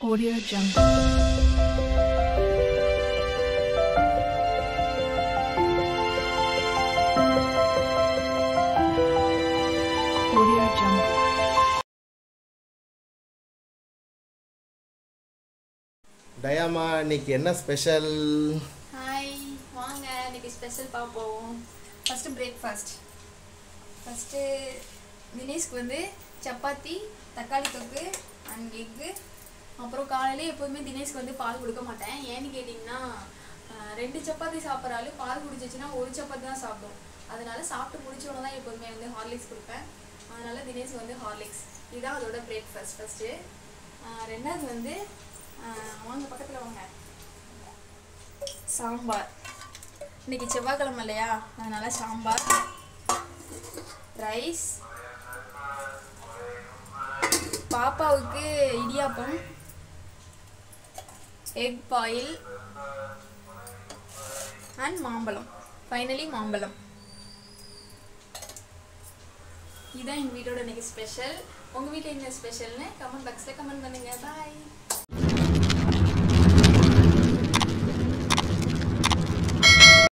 Audio Jungle. Audio Jungle. டயாமா இன்னைக்கு என்ன special hi வாங்க இன்னைக்கு ஸ்பெஷல் பார்ப்போம் ஃபஸ்ட்டு பிரேக்ஃபாஸ்ட் ஃபஸ்ட்டு தினேஷ்க்கு வந்து சப்பாத்தி தக்காளி தொக்கு அண்ட் எக்கு அப்புறம் காலையில எப்போதுமே தினேஷ்க்கு வந்து பால் கொடுக்க மாட்டேன் ஏன்னு கேட்டிங்கன்னா ஆஹ், ரெண்டு சப்பாத்தி சாப்பிட்ற ஆளு பால் குடிச்சிச்சுன்னா ஒரு சப்பாத்தி தான் சாப்பிடும் அதனால சாப்பிட்டு முடிச்சோன்னு தான் எப்போதுமே வந்து ஹார்லிக்ஸ் கொடுப்பேன் அதனால தினேஷ் வந்து ஹார்லிக்ஸ் இதுதான் அதோட பிரேக்ஃபாஸ்ட் ஃபஸ்ட்டு ரெண்டாவது வந்து ஆஹ், வாங்க பக்கத்தில் வாங்க சாம்பார் இன்னைக்கு செவ்வாய்க்கிழமை இல்லையா அதனால சாம்பார் ரைஸ் பாப்பாவுக்கு இடியாப்பம் எக் பாயில் அண்ட் மாம்பழம் ஃபைனலி மாம்பழம் இதுதான் எங்கள் வீட்டோட இன்னைக்கு ஸ்பெஷல் உங்கள் வீட்டில் என்ன ஸ்பெஷல்னு கமெண்ட் பாக்ஸில் கமெண்ட் பண்ணுங்கள் பாய்